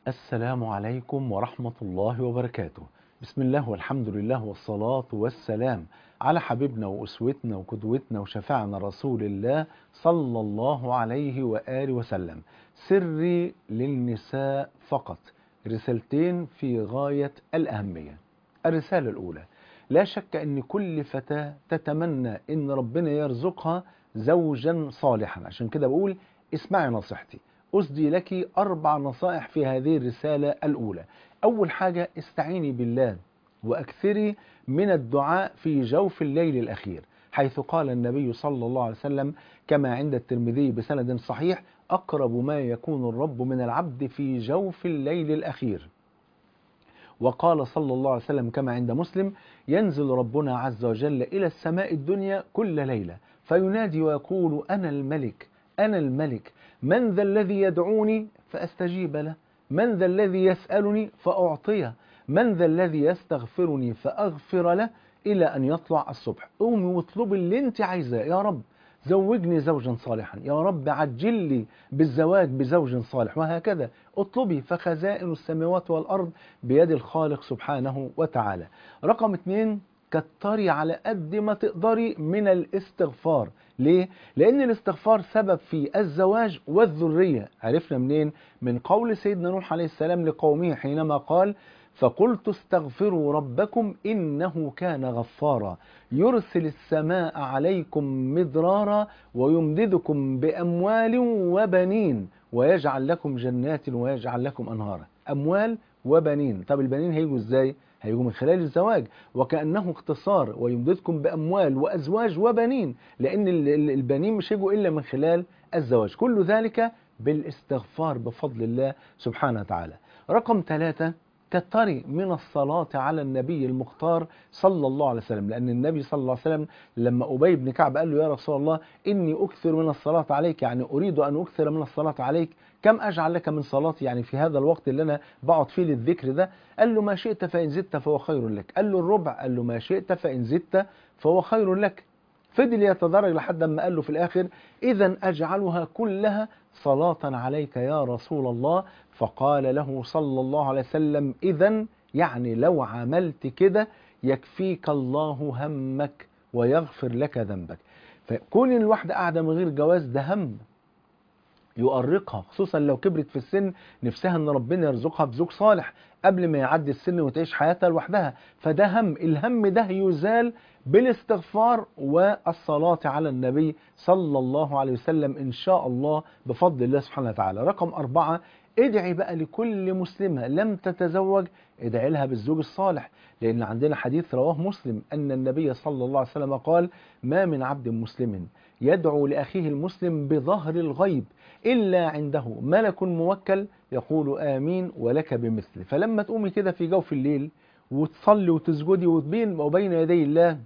السلام عليكم ورحمة الله وبركاته بسم الله والحمد لله والصلاة والسلام على حبيبنا وأسوتنا وقدوتنا وشفاعنا رسول الله صلى الله عليه وآله وسلم سري للنساء فقط رسالتين في غاية الأهمية الرسالة الأولى لا شك أن كل فتاة تتمنى أن ربنا يرزقها زوجا صالحا عشان كده بقول اسمعي نصيحتي أسدي لك أربع نصائح في هذه الرسالة الأولى أول حاجة استعيني بالله وأكثري من الدعاء في جوف الليل الأخير حيث قال النبي صلى الله عليه وسلم كما عند الترمذي بسند صحيح أقرب ما يكون الرب من العبد في جوف الليل الأخير وقال صلى الله عليه وسلم كما عند مسلم ينزل ربنا عز وجل إلى السماء الدنيا كل ليلة فينادي ويقول أنا الملك أنا الملك من ذا الذي يدعوني فأستجيب له من ذا الذي يسألني فأعطيه من ذا الذي يستغفرني فأغفر له إلى أن يطلع الصبح قومي واطلبي اللي انت عايزاه يا رب زوجني زوجا صالحا يا رب عجل لي بالزواج بزوج صالح وهكذا اطلبي فخزائن السماوات والأرض بيد الخالق سبحانه وتعالى رقم اثنين كتري على قد ما تقدري من الاستغفار ليه؟ لأن الاستغفار سبب في الزواج والذرية عرفنا منين؟ من قول سيدنا نوح عليه السلام لقومه حينما قال فقلت استغفروا ربكم إنه كان غفارا يرسل السماء عليكم مدرارا ويمددكم بأموال وبنين ويجعل لكم جنات ويجعل لكم أنهارا أموال وبنين طب البنين هيجوا إزاي؟ هيجوا من خلال الزواج وكأنه اختصار ويمددكم بأموال وأزواج وبنين لأن البنين مش هيجوا إلا من خلال الزواج كل ذلك بالاستغفار بفضل الله سبحانه وتعالى رقم ثلاثة كتري من الصلاة على النبي المختار صلى الله عليه وسلم لأن النبي صلى الله عليه وسلم لما أبي بن كعب قال له يا رسول الله إني أكثر من الصلاة عليك يعني أريد أن أكثر من الصلاة عليك كم أجعل لك من صلاتي يعني في هذا الوقت اللي أنا بقعد فيه للذكر ده قال له ما شئت فإن زدت فهو خير لك قال له الربع قال له ما شئت فإن زدت فهو خير لك فضل يتدرج لحد ما قال له في الآخر إذا أجعلها كلها صلاة عليك يا رسول الله فقال له صلى الله عليه وسلم إذا يعني لو عملت كده يكفيك الله همك ويغفر لك ذنبك فكون الواحدة قاعدة من غير جواز ده هم يؤرقها خصوصا لو كبرت في السن نفسها ان ربنا يرزقها بزوج صالح قبل ما يعدي السن وتعيش حياتها لوحدها فده هم الهم ده يزال بالاستغفار والصلاة على النبي صلى الله عليه وسلم إن شاء الله بفضل الله سبحانه وتعالى رقم أربعة ادعي بقى لكل مسلمة لم تتزوج ادعي لها بالزوج الصالح لأن عندنا حديث رواه مسلم أن النبي صلى الله عليه وسلم قال ما من عبد مسلم يدعو لأخيه المسلم بظهر الغيب إلا عنده ملك موكل يقول آمين ولك بمثل فلما تقومي كده في جوف الليل وتصلي وتسجدي وتبين وبين يدي الله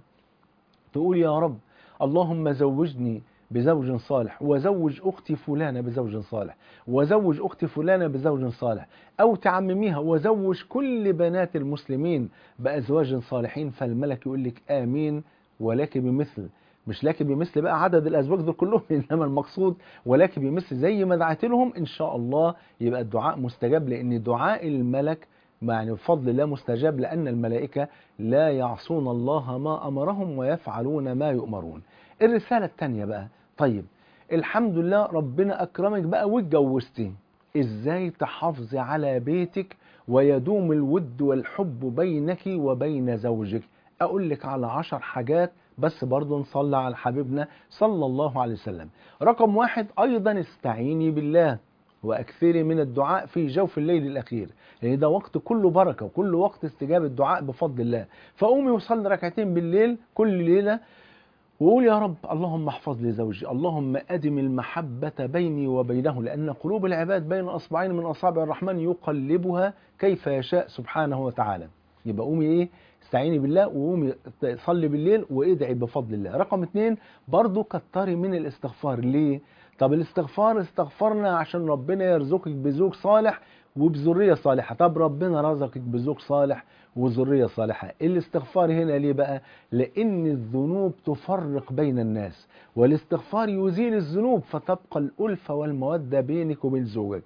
تقول يا رب اللهم زوجني بزوج صالح وزوج أختي فلانة بزوج صالح وزوج أختي فلانة بزوج صالح أو تعمميها وزوج كل بنات المسلمين بأزواج صالحين فالملك يقول لك آمين ولك بمثل مش لك بمثل بقى عدد الأزواج دول كلهم إنما المقصود ولك بمثل زي ما دعيت لهم إن شاء الله يبقى الدعاء مستجاب لأن دعاء الملك يعني بفضل الله مستجاب لأن الملائكة لا يعصون الله ما أمرهم ويفعلون ما يؤمرون الرسالة الثانية بقى طيب الحمد لله ربنا أكرمك بقى واتجوزتي إزاي تحافظي على بيتك ويدوم الود والحب بينك وبين زوجك أقول لك على عشر حاجات بس برضه نصلي على حبيبنا صلى الله عليه وسلم رقم واحد أيضا استعيني بالله وأكثري من الدعاء في جوف الليل الأخير لأن يعني ده وقت كله بركة وكل وقت استجابة الدعاء بفضل الله فقومي وصلي ركعتين بالليل كل ليلة وقول يا رب اللهم احفظ لي زوجي اللهم أدم المحبة بيني وبينه لأن قلوب العباد بين أصبعين من أصابع الرحمن يقلبها كيف يشاء سبحانه وتعالى يبقى قومي إيه استعيني بالله وقومي صلي بالليل وادعي بفضل الله رقم اتنين برضو كتري من الاستغفار ليه طب الاستغفار استغفرنا عشان ربنا يرزقك بزوج صالح وبذرية صالحة طب ربنا رزقك بزوج صالح وذرية صالحة الاستغفار هنا ليه بقى لأن الذنوب تفرق بين الناس والاستغفار يزيل الذنوب فتبقى الألفة والمودة بينك وبين زوجك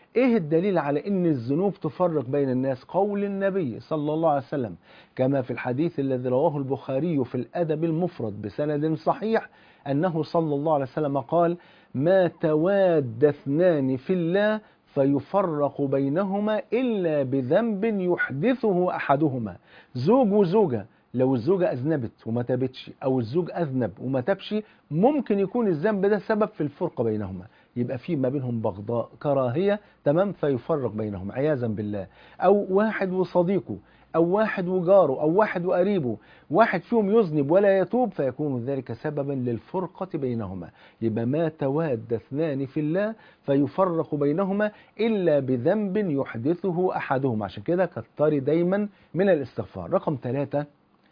ايه الدليل على ان الذنوب تفرق بين الناس قول النبي صلى الله عليه وسلم كما في الحديث الذي رواه البخاري في الادب المفرد بسند صحيح انه صلى الله عليه وسلم قال ما تواد اثنان في الله فيفرق بينهما الا بذنب يحدثه احدهما زوج وزوجه لو الزوجة أذنبت وما تابتش أو الزوج أذنب وما تابش ممكن يكون الذنب ده سبب في الفرقة بينهما يبقى في ما بينهم بغضاء كراهية تمام فيفرق بينهم عياذا بالله أو واحد وصديقه أو واحد وجاره أو واحد وقريبه واحد فيهم يذنب ولا يتوب فيكون ذلك سببا للفرقة بينهما يبقى ما تواد اثنان في الله فيفرق بينهما إلا بذنب يحدثه أحدهما عشان كده كتري دايما من الاستغفار رقم ثلاثة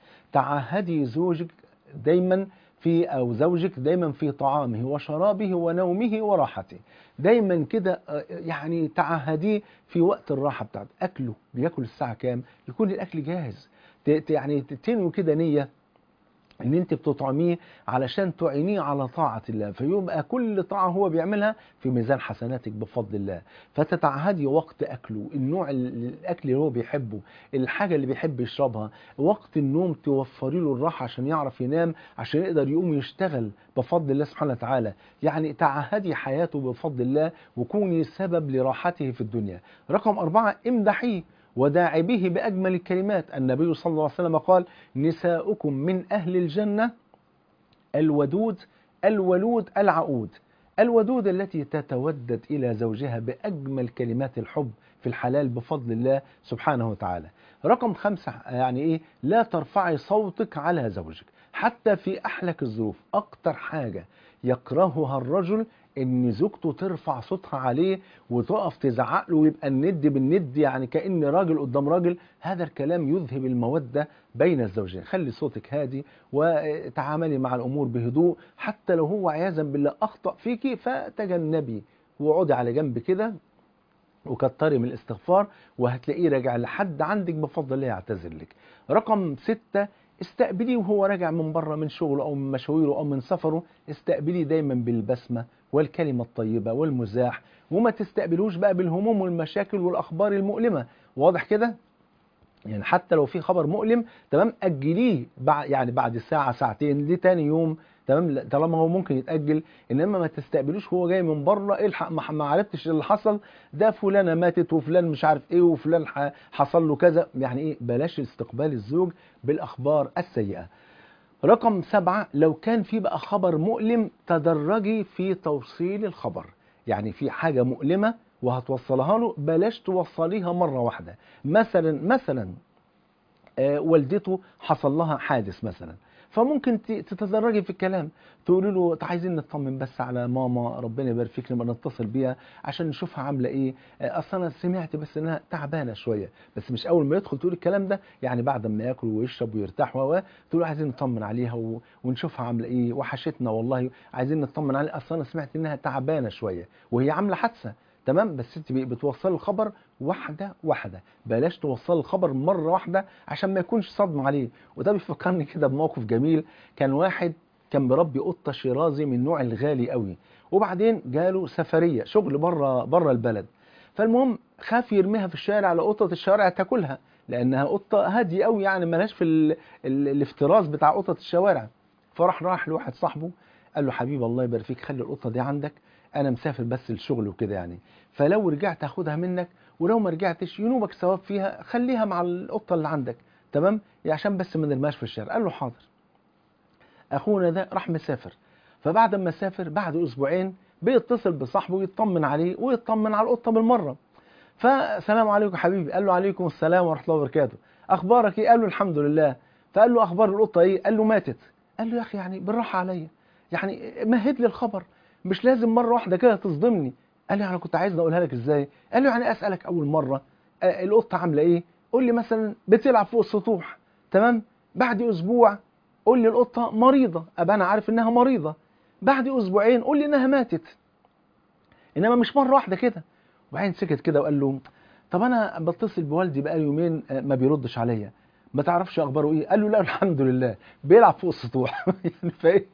تعهدي زوجك دايما في او زوجك دايما في طعامه وشرابه ونومه وراحته دايما كده يعني تعهديه في وقت الراحه بتاعته اكله بياكل الساعه كام يكون الاكل جاهز يعني تنوي كده نيه ان انت بتطعميه علشان تعينيه على طاعة الله فيبقى كل طاعة هو بيعملها في ميزان حسناتك بفضل الله فتتعهدي وقت اكله النوع الاكل اللي هو بيحبه الحاجة اللي بيحب يشربها وقت النوم توفري له الراحة عشان يعرف ينام عشان يقدر يقوم يشتغل بفضل الله سبحانه وتعالى يعني تعهدي حياته بفضل الله وكوني سبب لراحته في الدنيا رقم أربعة امدحيه وداعي به بأجمل الكلمات النبي صلى الله عليه وسلم قال نساؤكم من أهل الجنة الودود الولود العقود الودود التي تتودد إلى زوجها بأجمل كلمات الحب في الحلال بفضل الله سبحانه وتعالى رقم خمسة يعني إيه لا ترفعي صوتك على زوجك حتى في أحلك الظروف أكتر حاجة يكرهها الرجل ان زوجته ترفع صوتها عليه وتقف تزعق له ويبقى الند بالند يعني كان راجل قدام راجل هذا الكلام يذهب الموده بين الزوجين خلي صوتك هادي وتعاملي مع الامور بهدوء حتى لو هو عياذا بالله اخطا فيكي فتجنبي واقعدي على جنب كده وكتري من الاستغفار وهتلاقيه راجع لحد عندك بفضل الله يعتذر لك رقم ستة استقبليه وهو راجع من بره من شغله او من مشاويره او من سفره استقبليه دايما بالبسمه والكلمه الطيبه والمزاح وما تستقبلوش بقى بالهموم والمشاكل والاخبار المؤلمه واضح كده يعني حتى لو في خبر مؤلم تمام اجليه بعد يعني بعد ساعه ساعتين دي تاني يوم تمام طالما هو ممكن يتاجل انما ما تستقبلوش وهو جاي من بره الحق ما ما عرفتش اللي حصل ده فلانه ماتت وفلان مش عارف ايه وفلان حصل له كذا يعني ايه بلاش استقبال الزوج بالاخبار السيئه رقم سبعة لو كان في بقى خبر مؤلم تدرجي في توصيل الخبر يعني في حاجة مؤلمة وهتوصلها له بلاش توصليها مرة واحدة مثلا مثلا آه والدته حصل لها حادث مثلا فممكن تتدرجي في الكلام تقولي له عايزين نطمن بس على ماما ربنا يبارك فيك نبقى نتصل بيها عشان نشوفها عامله ايه اصل انا سمعت بس انها تعبانه شويه بس مش اول ما يدخل تقول الكلام ده يعني بعد ما ياكل ويشرب ويرتاح و تقول عايزين نطمن عليها و... ونشوفها عامله ايه وحشتنا والله عايزين نطمن عليها اصل انا سمعت انها تعبانه شويه وهي عامله حادثه تمام بس انت بتوصل الخبر واحده واحده بلاش توصل الخبر مره واحده عشان ما يكونش صدمه عليه وده بيفكرني كده بموقف جميل كان واحد كان بربي قطه شيرازي من النوع الغالي قوي وبعدين جاله سفريه شغل بره بره البلد فالمهم خاف يرميها في الشارع لقطه الشوارع تاكلها لانها قطه هاديه قوي يعني مالهاش في ال... ال... الافتراس بتاع قطط الشوارع فراح راح لواحد صاحبه قال له حبيبي الله يبارك فيك خلي القطه دي عندك انا مسافر بس الشغل وكده يعني فلو رجعت هاخدها منك ولو ما رجعتش ينوبك ثواب فيها خليها مع القطه اللي عندك تمام عشان بس ما نرماش في الشارع قال له حاضر اخونا ده راح مسافر فبعد ما سافر بعد اسبوعين بيتصل بصاحبه ويطمن عليه ويطمن على القطه بالمره فسلام عليكم حبيبي قال له عليكم السلام ورحمه الله وبركاته اخبارك ايه قال له الحمد لله فقال له اخبار القطه ايه قال له ماتت قال له يا اخي يعني بالراحه عليا يعني مهد لي الخبر مش لازم مره واحده كده تصدمني قال لي انا كنت عايز اقولها لك ازاي قال له يعني اسالك اول مره آه القطه عامله ايه قول لي مثلا بتلعب فوق السطوح تمام بعد اسبوع قول لي القطه مريضه ابقى انا عارف انها مريضه بعد اسبوعين قول لي انها ماتت انما مش مره واحده كده وبعدين سكت كده وقال له طب انا بتصل بوالدي بقى يومين ما بيردش عليا ما تعرفش اخباره ايه قال له لا الحمد لله بيلعب فوق السطوح يعني فايه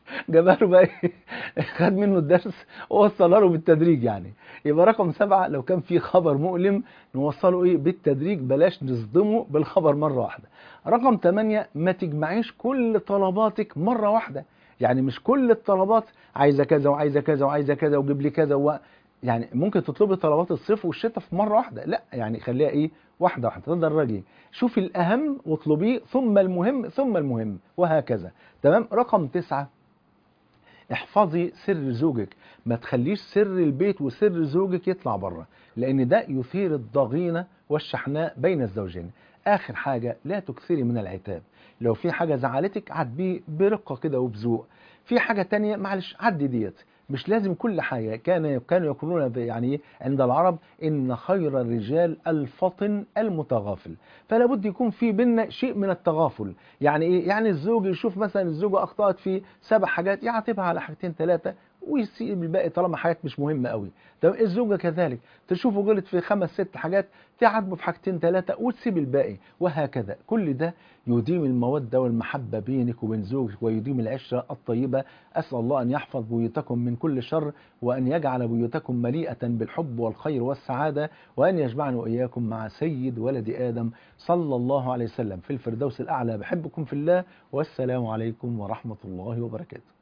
جابها له بقى إيه؟ خد منه الدرس ووصلها له بالتدريج يعني يبقى رقم سبعة لو كان في خبر مؤلم نوصله ايه بالتدريج بلاش نصدمه بالخبر مرة واحدة رقم ثمانية ما تجمعيش كل طلباتك مرة واحدة يعني مش كل الطلبات عايزة كذا وعايزة كذا وعايزة كذا وجيب لي كذا و... يعني ممكن تطلبي طلبات الصيف والشتاء في مرة واحدة لا يعني خليها ايه واحدة واحدة تدرجي شوفي الأهم واطلبيه ثم المهم ثم المهم وهكذا تمام رقم تسعة احفظي سر زوجك ما تخليش سر البيت وسر زوجك يطلع بره لان ده يثير الضغينة والشحناء بين الزوجين اخر حاجة لا تكثري من العتاب لو في حاجة زعلتك عديه برقة كده وبذوق في حاجة تانية معلش عدي ديت مش لازم كل حاجة كان كانوا يقولون يعني عند العرب إن خير الرجال الفطن المتغافل فلا بد يكون في بينا شيء من التغافل يعني إيه يعني الزوج يشوف مثلا الزوجة أخطأت في سبع حاجات يعاتبها على حاجتين ثلاثة ويسيب الباقي طالما حاجات مش مهمة قوي طب الزوجة كذلك تشوفه غلط في خمس ست حاجات تعاتبه في حاجتين ثلاثة وتسيب الباقي وهكذا كل ده يديم المودة والمحبة بينك وبين زوجك ويديم العشرة الطيبة أسأل الله أن يحفظ بيوتكم من كل شر وأن يجعل بيوتكم مليئة بالحب والخير والسعادة وأن يجمعنا وإياكم مع سيد ولد آدم صلى الله عليه وسلم في الفردوس الأعلى بحبكم في الله والسلام عليكم ورحمة الله وبركاته